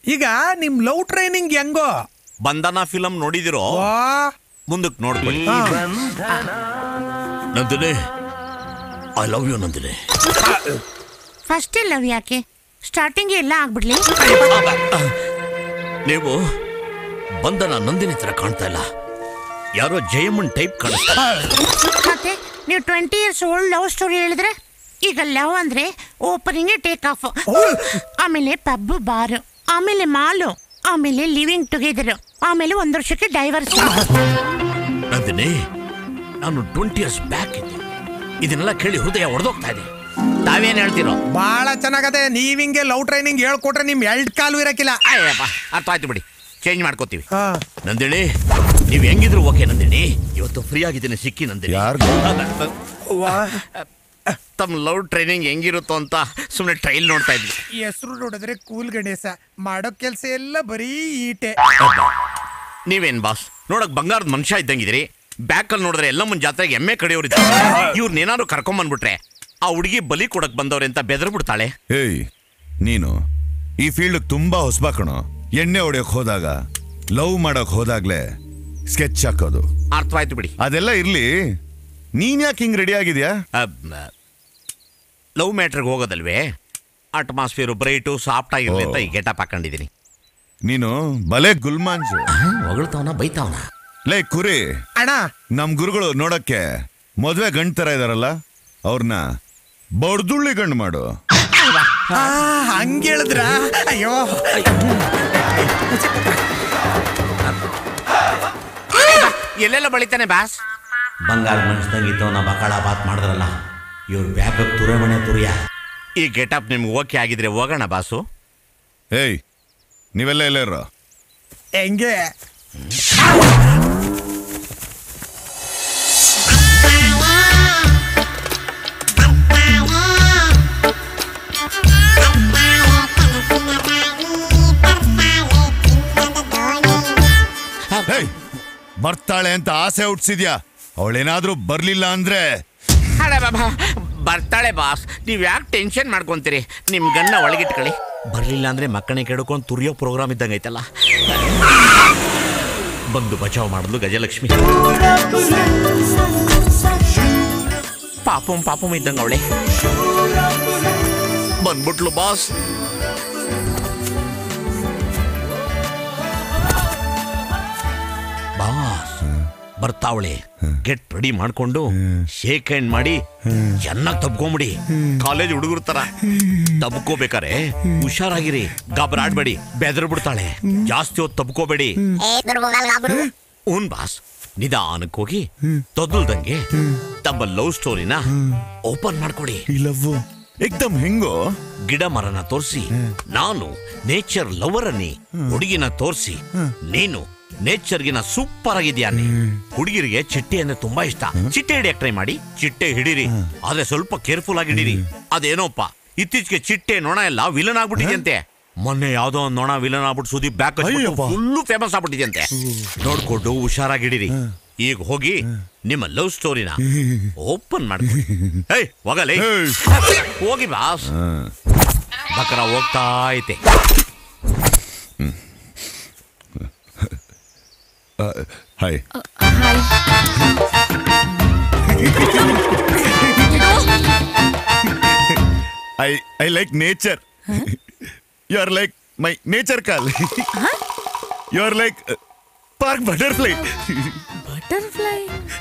ಈಗ ನಿಮ್ love training ಹೆಂಗೋ ಬಂಧನ ಫಿಲಂ ನೋಡಿದಿರೋ ವಾ ಮುಂದಕ್ಕೆ ನೋಡ್ಕೊಳ್ಳಿ Nandini I love you Nandini first love ಯಾಕೆ ಸ್ಟಾರ್ಟಿಂಗ್ ಎಲ್ಲ ಆಗ್ಬಿಡ್ಲಿ ನೀವು ಬಂಧನ ನಂದಿನಿ ತರ ಕಾಣ್ತಾ ಇಲ್ಲ ಯಾರೋ ಜಯಮ್ಮನ್ ಟೈಪ್ ಕಾಣಿಸ್ತಾ ಮತ್ತೆ ನೀವು twenty years old love story ಹೇಳಿದ್ರೆ ಈಗ ಲವ್ ಅಂದ್ರೆ ಓಪನಿಂಗ್ ಟೇಕ್ ಆಫ್ ಆಮೇಲೆ ಪಬ್ ಬಾರ್ ಆಮೇಲೆ ಮಾಲು ಆಮೇಲೆ ಲಿವಿಂಗ್ ಟುಗೆದರ್ ಆಮೇಲೆ ಒಂದ್ ವರ್ಷಕ್ಕೆ ಡೈವರ್ಸ್ ನಂದಿನಿ ನಾನು ಟ್ವೆಂಟಿ ಇಯರ್ಸ್ ಬ್ಯಾಕ್ ಇದ್ದೆ ಇದನ್ನೆಲ್ಲ ಕೇಳಿ ಹೃದಯ ಒಡೆದೋಗ್ತಾ ಇದೆ ತಾವೇನ್ ಹೇಳ್ತೀರೋ ಬಹಳ ಚೆನ್ನಾಗದೆ ನೀವ್ ಹಿಂಗೆ ಲವ್ ಟ್ರೈನಿಂಗ್ ಹೇಳ್ಕೊಟ್ರೆ ನಿಮ್ ಎಲ್ಡ್ ಕಾಲು ಇರಕ್ಕಿಲ್ಲ ಅಯ್ಯಪ್ಪ ಅರ್ಥ ಆಯ್ತು ಬಿಡಿ ಚೇಂಜ್ ಮಾಡ್ಕೋತೀವಿ ಹಾ. ನಂದಿನಿ ನೀವ್ ಹೆಂಗಿದ್ರು ಓಕೆ ನಂದಿನಿ ಇವತ್ತು ಫ್ರೀ ಆಗಿದ್ದೀನಿ ಸಿಕ್ಕಿ ನಂದಿನಿ ಯಾರ್ದು? ತಮ್ಮ ಲವ್ ಟ್ರೈನಿಂಗ್ ಹೆಂಗಿರುತ್ತೋ ಅಂತ ಸುಮ್ಮನೆ ಟ್ರೈಲ್ ನೋಡ್ತಾ ಇದ್ವಿ ಹೆಸರು ನೋಡಿದ್ರೆ ಕೂಲ್ ಗಣೇಶ ಮಾಡೋ ಕೆಲ್ಸ ಎಲ್ಲ ಬರೀ ಈಟೆ ನೀವೇನ್ ಬಾಸ್ ನೋಡಕ್ ಬಂಗಾರದ ಮನುಷ್ಯ ಇದ್ದಂಗಿದ್ರಿ ಬ್ಯಾಕ್ ಅಲ್ಲಿ ನೋಡಿದ್ರೆ ಎಲ್ಲ ಮುಂದ್ ಜಾತ್ರೆಗೆ ಎಮ್ಮೆ ಕಡೆಯವ್ರಿದ್ದ ಇವ್ರನ್ನೇನಾದ್ರು ಕರ್ಕೊಂಡ್ ಬಂದ್ಬಿಟ್ರೆ ಆ ಹುಡುಗಿ ಬಲಿ ಕೊಡಕ್ ಬಂದವ್ರೆ ಅಂತ ಬೆದರ್ ಬಿಡ್ತಾಳೆ ಏಯ್ ನೀನು ಈ ಫೀಲ್ಡ್ ತುಂಬಾ ಹೊಸಬ ಕಣೋ ಎಣ್ಣೆ ಹೊಡೆಯಕ್ ಹೋದಾಗ ಲವ್ ಮಾಡಕ್ ಹೋದಾಗ್ಲೇ ಸ್ಕೆಚ್ ಹಾಕೋದು ಅರ್ಥವಾಯ್ತು ಬಿಡಿ ಅದೆಲ್ಲ ಇರ್ಲಿ ನೀನ್ ಯಾಕೆ ಹಿಂಗ್ ರೆಡಿ ಆಗಿದ್ಯಾ ಲವ್ ಮ್ಯಾಟ್ರಿಗೆ ಹೋಗೋದಲ್ವೇ ಅಟ್ಮಾಸ್ಫಿಯರ್ ಬ್ರೈಟು ಸಾಫ್ಟ್ ಆಗಿರ್ಲಿ ಅಂತ ಈ ಗೆಟಪ್ ಹಾಕೊಂಡಿದೀನಿ ನೀನು ಬಲೆ ಗುಲ್ಮಾಂಜು ಹೊಗಳ್ತಾವನ ಬೈತಾವನ ಲೇ ಕುರಿ ಅಣ್ಣ ನಮ್ ಗುರುಗಳು ನೋಡಕ್ಕೆ ಮದ್ವೆ ಗಂಡ್ ತರ ಇದಾರಲ್ಲ ಅವ್ರನ್ನ ಬಡ್ದುಳ್ಳಿ ಗಂಡು ಮಾಡು ಆ, ಹಂಗ್ ಹೇಳಿದ್ರ ಅಯ್ಯೋ ಎಲ್ಲೆಲ್ಲ ಬಳಿತಾನೆ ಬಾಸ್ ಬಂಗಾರ ಮನುಷ್ಯದಂಗಿದ್ದವನ ಬಕಾಳ ಬಾತ್ ಮಾಡಿದ್ರಲ್ಲ ಇವ್ರು ಬ್ಯಾಕ್ ತುರಮಣೆ ತುರಿಯ ಈ ಗೆಟಪ್ ನಿಮ್ಗೆ ಓಕೆ ಆಗಿದ್ರೆ ಹೋಗೋಣ ಬಾಸು ಏಯ್ ನೀವೆಲ್ಲ ಎಲ್ಲ ಇರೋ ಹೆಂಗೆ ಹೇಯ್ ಬರ್ತಾಳೆ ಅಂತ ಆಸೆ ಹುಟ್ಸಿದ್ಯಾ ಅವಳೇನಾದ್ರೂ ಬರ್ಲಿಲ್ಲ ಅಂದ್ರೆ ಅರೆ ಬಾಬಾ ಬರ್ತಾಳೆ ಬಾಸ್ ನೀವು ಯಾಕೆ ಟೆನ್ಷನ್ ಮಾಡ್ಕೊಂತೀರಿ ನಿಮ್ಮ ಗನ್ನ ಒಳಗಿಟ್ಕೊಳ್ಳಿ ಬರಲಿಲ್ಲ ಅಂದ್ರೆ ಮಕ್ಕಳನ್ನ ಕೆಡ್ಕೊಂಡು ತುರಿಯೋ ಪ್ರೋಗ್ರಾಮ್ ಇದ್ದಂಗೆ ಐತಲ್ಲ ಬಂದು ಬಚಾವ್ ಮಾಡಿದ್ಲು ಗಜಲಕ್ಷ್ಮಿ ಪಾಪಂ ಪಾಪಂ ಇದ್ದಂಗೆ ಅವಳೆ ಬಂದ್ಬಿಟ್ಲು ಬಾಸ್ ಬಾಸ್ ಬರ್ತಾವಳೆ ಗೆಟ್ ರೆಡಿ ಮಾಡ್ಕೊಂಡು ಶೇಕ್ ಹ್ಯಾಂಡ್ ಮಾಡಿ ಚೆನ್ನಾಗಿ ತಬ್ಕೊಂಬಿಡಿ ಕಾಲೇಜ್ ಹುಡುಗರ ತರ ತಬ್ಕೋಬೇಕಾರೆ ಹುಷಾರಾಗಿರಿ ಗಾಬರಾಡ್ಬೇಡಿ ಬೆದರ್ ಬಿಡ್ತಾಳೆ ಜಾಸ್ತಿ ಹೊತ್ತು ತಬ್ಕೋಬೇಡಿ ಉನ್ ಬಾಸ್ ನಿಧಾನಕ್ಕೆ ಹೋಗಿ ತೊದಲ್ದಂಗೆ ತಮ್ಮ ಲವ್ ಸ್ಟೋರಿನ ಓಪನ್ ಮಾಡ್ಕೊಡಿ ಲವ್ ಏಕ್ದಮ್ ಹೆಂಗೋ ಗಿಡ ಮರನ ತೋರಿಸಿ ನಾನು ನೇಚರ್ ಲವರ್ ಅನ್ನಿ ಹುಡುಗಿನ ತೋರಿಸಿ ನೀನು ನೇಚರ್ಗಿನ ಸೂಪರ್ ಆಗಿದ್ಯಾನೆ ಹುಡುಗಿರಿಗೆ ಚಿಟ್ಟೆ ಅಂದ್ರೆ ತುಂಬಾ ಇಷ್ಟ ಚಿಟ್ಟೆ ಹಿಡಿಯಕ್ ಟ್ರೈ ಮಾಡಿ ಚಿಟ್ಟೆ ಹಿಡೀರಿ ಆದ್ರೆ ಸ್ವಲ್ಪ ಕೇರ್ಫುಲ್ ಆಗಿ ಹಿಡೀರಿ ಅದೇನೋಪ್ಪ ಇತ್ತೀಚೆಗೆ ಚಿಟ್ಟೆ ನೊಣ ಎಲ್ಲ ವಿಲನ್ ಆಗ್ಬಿಟ್ಟಿದ್ಯಂತೆ ಮೊನ್ನೆ ಯಾವ್ದೋ ಒಂದ್ ನೊಣ ವಿಲನ್ ಆಗ್ಬಿಟ್ಟು ಸುದ್ದಿ ಬ್ಯಾಕ್ ಅಯ್ಯಪ್ಪ. ಫುಲ್ಲು ಫೇಮಸ್ ಆಗ್ಬಿಟ್ಟಿದ್ಯಂತೆ ನೋಡ್ಕೊಂಡು ಹುಷಾರಾಗಿಡಿರಿ ಈಗ ಹೋಗಿ ನಿಮ್ಮ ಲವ್ ಸ್ಟೋರಿನ ಓಪನ್ ಮಾಡಿ ಏಯ್ ಹೋಗಲೇ ಏಯ್. ಹೋಗಿ ಬಾಸ್ ಬಕರ ಹೋಗ್ತಾ ಐತೆ hi I I like nature you are like my nature call you are like park butterfly butterfly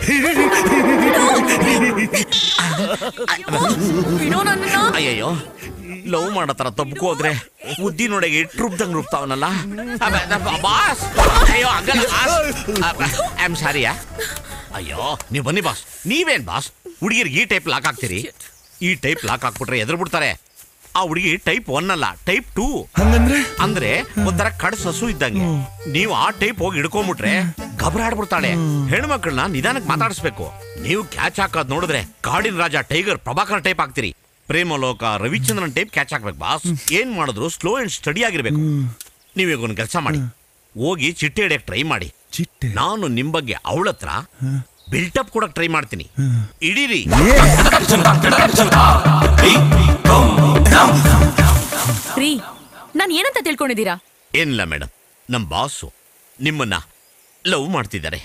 ಬಿಡೋ ನನ್ನ ಅಯ್ಯಯ್ಯೋ ಲವ್ ಮಾಡೋ ತರ ತಬ್ಕೋದ್ರೆ ಉದ್ದಿ ನೋಡಿಗೆ ಇಟ್ಟು ರುಬ್ದಂಗ್ ರುಬ್ತಾವನಲ್ಲ ಅಬ್ಬ, ಅಬ್ಬ, ಬಾಸ್ ಅಯ್ಯೋ ಹಂಗಲ್ಲ ಬಾಸ್ ಐ ಆಮ್ ಸಾರಿಯಾ ಅಯ್ಯೋ ನೀವು ಬನ್ನಿ ಬಾಸ್ ನೀವೇನ್ ಬಾಸ್ ಹುಡುಗಿರಿಗೆ ಈ ಟೈಪ್ ಲಾಕ್ ಹಾಕ್ತೀರಿ ಈ ಟೈಪ್ ಲಾಕ್ ಹಾಕ್ಬಿಟ್ರೆ ಎದುರು ಬಿಡ್ತಾರೆ ಆ ಹುಡುಗಿ ಟೈಪ್ ಒನ್ ಅಲ್ಲ ಟೈಪ್ ಟೂ ಹಂಗಂದ್ರೆ ಅಂದ್ರೆ ಒಂಥರ ಕಡ್ ಸಸು ಇದ್ದಂಗೆ ನೀವು ಆ ಟೈಪ್ ಹೋಗಿ ಹಿಡ್ಕೊಂಡ್ಬಿಟ್ರೆ ಗಬರಾಡ್ಬಿಡ್ತಾಳೆ ಹೆಣ್ಮಕ್ಳನ್ನ ನಿಧಾನಕ್ಕೆ ಮಾತಾಡಿಸ್ಬೇಕು ನೀವು ಕ್ಯಾಚ್ ಹಾಕೋದ್ ನೋಡಿದ್ರೆ ಕಾಡಿನ ರಾಜ ಟೈಗರ್ ಪ್ರಭಾಕರ್ ಟೈಪ್ ಹಾಕ್ತೀರಿ ಪ್ರೇಮಲೋಕ ರವಿಚಂದ್ರನ್ ಟೈಪ್ ಕ್ಯಾಚ್ ಹಾಕ್ಬೇಕು ಬಾಸ್ ಏನ್ ಮಾಡಿದ್ರು ಸ್ಲೋ ಅಂಡ್ ಸ್ಟಡಿ ಆಗಿರ್ಬೇಕು ನೀವೀಗ ಒಂದು ಕೆಲಸ ಮಾಡಿ ಹೋಗಿ ಚಿಟ್ಟೆ ಹಿಡಿಯಕ್ ಟ್ರೈ ಮಾಡಿ ಚಿಟ್ಟೆ ನಾನು ನಿಮ್ ಬಗ್ಗೆ ಅವಳ ಹತ್ರ ಬಿಲ್ಟಪ್ ಕೊಡಕ್ ಟ್ರೈ ಮಾಡ್ತೀನಿ ಇಡೀರಿ ರೀ ನಾನ್ ಏನಂತ ತಿಳ್ಕೊಂಡಿದ್ದೀರಾ ಏನಿಲ್ಲ ಮೇಡಮ್ ನಮ್ಮ ಬಾಸು ನಿಮ್ಮನ್ನ ಲವ್ ಮಾಡ್ತಿದ್ದಾರೆ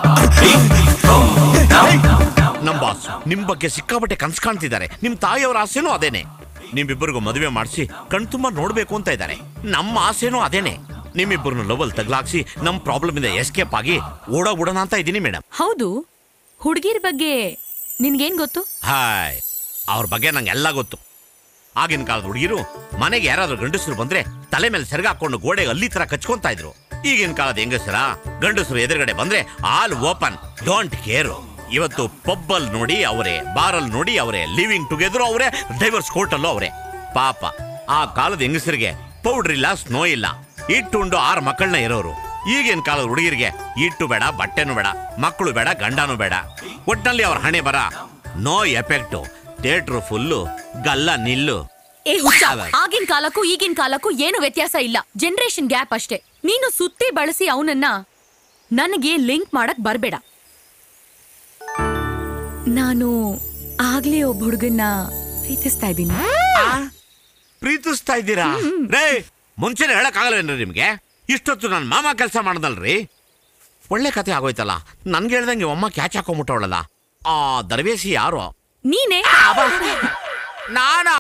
ನಮ್ಮ ಬಾಸ್ ನಿಮ್ ಬಗ್ಗೆ ಸಿಕ್ಕಾಪಟ್ಟೆ ಕನ್ಸ್ ಕಾಣ್ತಿದ್ದಾರೆ ನಿಮ್ ತಾಯಿಯವರ ಆಸೆನೂ ಅದೇನೆ ನಿಮ್ಮಿಬ್ಬರಿಗೂ ಮದುವೆ ಮಾಡಿಸಿ ಕಣ್ತುಂಬ ನೋಡ್ಬೇಕು ಅಂತ ಇದ್ದಾರೆ ನಮ್ಮ ಆಸೆನೂ ಅದೇನೆ ನಿಮ್ಮಿಬ್ಬರನ್ನ ಲವಲ್ ತಗ್ಲಾಕ್ಸಿ ನಮ್ ಪ್ರಾಬ್ಲಮ್ ಇಂದ ಎಸ್ಕೇಪ್ ಆಗಿ ಓಡೋಗ್ಬಿಡೋಣ ಅಂತ ಇದ್ದೀನಿ ಮೇಡಮ್ ಹೌದು ಹುಡುಗಿರ್ ಬಗ್ಗೆ ನಿನ್ಗೇನ್ ಗೊತ್ತು ಹಾಯ್ ಅವ್ರ ಬಗ್ಗೆ ನಂಗೆ ಎಲ್ಲ ಗೊತ್ತು ಆಗಿನ ಕಾಲದ ಹುಡುಗಿರು ಮನೆಗೆ ಯಾರಾದ್ರೂ ಗಂಡಸರು ಬಂದ್ರೆ ತಲೆ ಮೇಲೆ ಸೆರಗ ಹಾಕೊಂಡು ಗೋಡೆಗೆ ಅಲ್ಲಿ ತರ ಕಚ್ಕೊಂತ ಇದ್ರು ಈಗಿನ ಕಾಲದ ಹೆಂಗಸರ ಗಂಡಸರು ಎದುರುಗಡೆ ಬಂದ್ರೆ ಆಲ್ ಓಪನ್ ಡೋಂಟ್ ಕೇರ್ ಇವತ್ತು ಪಬ್ಬಲ್ ನೋಡಿ ಅವರೇ ಬಾರಲ್ ನೋಡಿ ಅವರೇ ಲಿವಿಂಗ್ ಟುಗೆದರ್ ಅವರೇ ಡೈವರ್ಸ್ ಕೋರ್ಟಲ್ಲೂ ಅವರೇ ಪಾಪ ಆ ಕಾಲದ ಹೆಂಗಸರಿಗೆ ಪೌಡ್ರ್ ಇಲ್ಲ ಸ್ನೋ ಇಲ್ಲ ಇಟ್ಟುಂಡು ಆರು ಮಕ್ಕಳನ್ನ ಇರೋರು ಈಗಿನ ಕಾಲದ ಹುಡುಗಿರಿಗೆ ಇಟ್ಟು ಬೇಡ ಬಟ್ಟೆನೂ ಬೇಡ ಮಕ್ಕಳು ಬೇಡ ಗಂಡನೂ ಬೇಡ ಒಟ್ನಲ್ಲಿ ಅವ್ರ ಹಣೆ ಬರ ನೋ ಎಫೆಕ್ಟು ಥಿಯೇಟ್ರು ಫುಲ್ಲು ಗಲ್ಲ ನಿಲ್ಲು ಏ ಹುಚ್ಚ ಆಗಿನ ಕಾಲಕ್ಕೂ ಈಗಿನ ಕಾಲಕ್ಕೂ ಏನು ವ್ಯತ್ಯಾಸ ಇಲ್ಲ ಜನರೇಷನ್ ಗ್ಯಾಪ್ ಅಷ್ಟೇ ನೀನು ಸುತ್ತಿ ಬಳಸಿ ಅವನನ್ನ ನನಗೆ ಲಿಂಕ್ ಮಾಡಕ್ ಬರ್ಬೇಡ ನಾನು ಆಗ್ಲೇ ಒಬ್ಬ ಹುಡುಗನ್ನ ಪ್ರೀತಿಸ್ತಾ ಇದ್ದೀನಿ ಪ್ರೀತಿಸ್ತಾ ಇದ್ದೀರಾ ರೇ ಮುಂಚೆನೆ ಹೇಳಕ್ಕಾಗಲ್ವೇನ್ರಿ ನಿಮ್ಗೆ ಇಷ್ಟೊತ್ತು ನನ್ನ ಮಾಮ ಕೆಲಸ ಮಾಡ್ದಲ್ರಿ ಒಳ್ಳೆ ಕತೆ ಆಗೋಯ್ತಲ್ಲ ನನ್ಗೆ ಹೇಳ್ದಂಗೆ ಅಮ್ಮ ಕ್ಯಾಚ್ ಹಾಕೊಂಬಿಟ್ಟವಳಲ್ಲ ಆ ದರ್ವೇಸಿ ಯಾರು ನೀನೇ ನಾನು